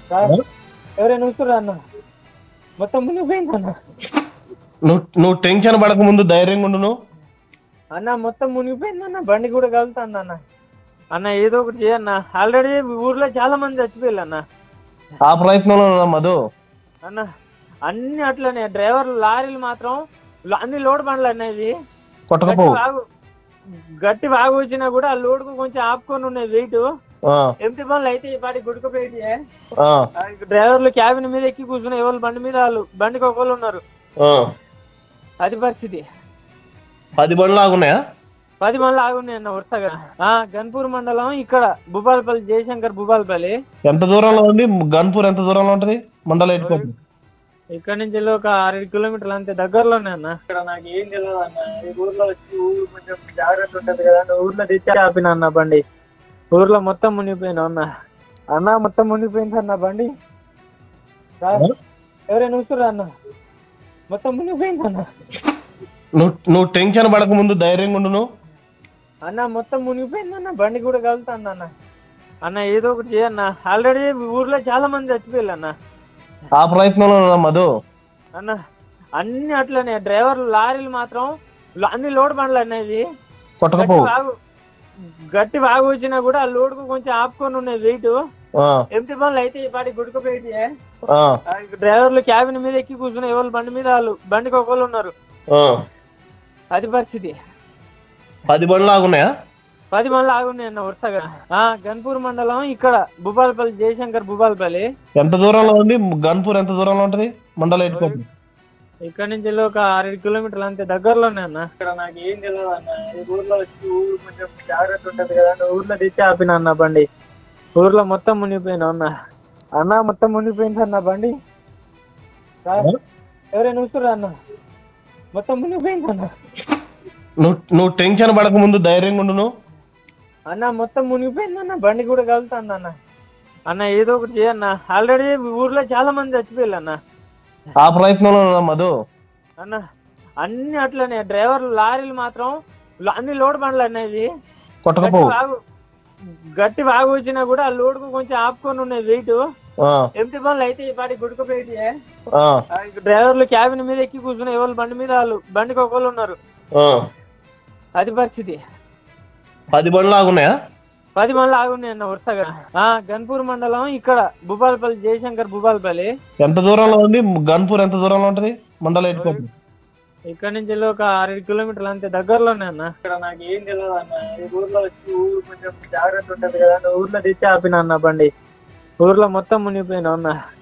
Sir ఎవరైనా వస్తురా అన్న మొత్తం మునిగిపోయింది అన్న నువ్వు నువ్వు టెన్షన్ పడక ముందు ధైర్యంగా ఉండు నువ్వు అన్న మొత్తం మునిగిపోయింది అన్న బండి కూడా కలుగుతుంది అన్న అన్న ఏదో ఒకటి చేయన్న ఆల్రెడీ ఊర్లో చాలా మంది చచ్చిపోయారు అన్న ఆ ప్రయత్నంలో ఉన్నా మధు అన్న అన్ని అట్లనే డ్రైవర్లు లారీలు మాత్రం ల- అన్ని లోడ్ బండ్లు అనేది కొట్టకపోవు గట్టి బాగా వచ్చినా కూడా ఆ లోడ్ కు కొంచెం ఆపుకొని ఉన్నాయి వెయిట్ ఆ, ఎంటి బండ్లు అయితే ఈ పాటి గుడుకుపోయి ఆ, డ్రైవర్లు క్యాబిన్ మీద ఎక్కి కూర్చుని ఎవరు బండి మీద వాళ్ళు బండికి ఒకళ్ళు ఉన్నారు ఆ. అది పరిస్థితి పది బండ్లు ఆగున్నాయా పది మంది ఆగున్నాయి అన్న వరుసగా ఆ గన్పూర్ మండలం ఇక్కడ భూపాలపల్లి జయశంకర్ భూపాలపల్లి ఎంత దూరంలో ఉంది గన్పూర్ ఎంత దూరంలో ఉంటది మండల ఎటుకోపు ఇక్కడ నుంచి వెళ్ళి ఒక ఆరేడు కిలోమీటర్లు అంతే దగ్గరలోనే అన్న ఇక్కడ నాకు ఏం తెలియదు అన్న ఈ ఊర్లో వచ్చి ఊరు కొంచెం జాగ్రత్త ఉంటది కదా అని ఊర్లో తెచ్చి ఆపిన అన్న బండి ఊర్లో మొత్తం మునిగిపోయినా అన్న అన్న మొత్తం మునిగిపోయింది అన్న బండి సార్ ఎవరైనా వస్తురా అన్న మొత్తం మునిగిపోయింది అన్న నువ్వు నువ్వు టెన్షన్ పడక ముందు ధైర్యంగా ఉండు నువ్వు అన్న మొత్తం మునిగిపోయింది అన్న బండి కూడా కలుగుతుంది అన్న అన్న ఏదో ఒకటి చేయన్న ఆల్రెడీ ఊర్లో చాలా మంది చచ్చిపోయారు అన్న ఆ ప్రయత్నంలో ఉన్నా మధు అన్న అన్ని అట్లనే డ్రైవర్లు లారీలు మాత్రం ల- అన్ని లోడ్ బండ్లు అనేది గట్టి కొట్టకపోవు బాగా గట్టి బాగా వచ్చినా కూడా ఆ లోడ్ కు కొంచెం ఆపుకొని ఉన్నాయి వెయిట్ ఆ, ఎంటి బండ్లు అయితే ఈ పాటి గుడుకుపోయి ఆ, డ్రైవర్లు క్యాబిన్ మీద ఎక్కి కూర్చుని ఎవరు బండి మీద వాళ్ళు బండికి ఒకళ్ళు ఉన్నారు ఆ. అది పరిస్థితి పది బండ్లు ఆగున్నాయా పది మంది ఆగున్నాయి అన్న వరుసగా ఆ గన్పూర్ మండలం ఇక్కడ భూపాలపల్లి జయశంకర్ భూపాలపల్లి ఎంత దూరంలో ఉంది గన్పూర్ ఎంత దూరంలో ఉంటది మండల ఎటుకోపు ఇక్కడ నుంచి వెళ్ళి ఒక ఆరేడు కిలోమీటర్లు అంతే దగ్గరలోనే అన్న ఇక్కడ నాకు ఏం తెలియదు అన్న ఈ ఊర్లో వచ్చి ఊరు కొంచెం జాగ్రత్త ఉంటది కదా అని ఊర్లో తెచ్చి ఆపిన అన్న బండి ఊర్లో మొత్తం మునిగిపోయినా అన్న అన్న మొత్తం మునిగిపోయింది అన్న బండి సార్ ఎవరైనా వస్తురా అన్న మొత్తం మునిగిపోయింది అన్న నువ్వు నువ్వు టెన్షన్ పడక ముందు ధైర్యంగా ఉండు నువ్వు అన్న మొత్తం మునిగిపోయింది అన్న బండి కూడా కలుగుతుంది అన్న అన్న ఏదో ఒకటి చేయన్న ఆల్రెడీ ఊర్లో చాలా మంది చచ్చిపోయారు అన్న ఆ ప్రయత్నంలో ఉన్నా మధు అన్న అన్ని అట్లనే డ్రైవర్లు లారీలు మాత్రం ల- అన్ని లోడ్ బండ్లు అనేది గట్టి కొట్టకపోవు బాగా గట్టి బాగా వచ్చినా కూడా ఆ లోడ్ కు కొంచెం ఆపుకొని ఉన్నాయి వెయిట్ ఆ, ఎంటి బండ్లు అయితే ఈ పాటి గుడుకుపోయి ఆ, డ్రైవర్లు క్యాబిన్ మీద ఎక్కి కూర్చుని ఎవరు బండి మీద వాళ్ళు బండికి ఒకళ్ళు ఉన్నారు ఆ. అది పరిస్థితి పది బండ్లు ఆగున్నాయా పది మంది ఆగున్నాయి అన్న వరుసగా ఆ గన్పూర్ మండలం ఇక్కడ భూపాలపల్లి జయశంకర్ భూపాలపల్లి ఎంత దూరంలో ఉంది గన్పూర్ ఎంత దూరంలో ఉంటది మండల ఎటుకోపు ఇక్కడ నుంచి వెళ్ళి ఒక ఆరేడు కిలోమీటర్లు అంతే దగ్గరలోనే అన్న ఇక్కడ నాకు ఏం తెలియదు అన్న ఈ ఊర్లో వచ్చి ఊరు కొంచెం జాగ్రత్త ఉంటది కదా అని ఊర్లో తెచ్చి ఆపిన అన్న బండి ఊర్లో మొత్తం మునిగిపోయినా అన్న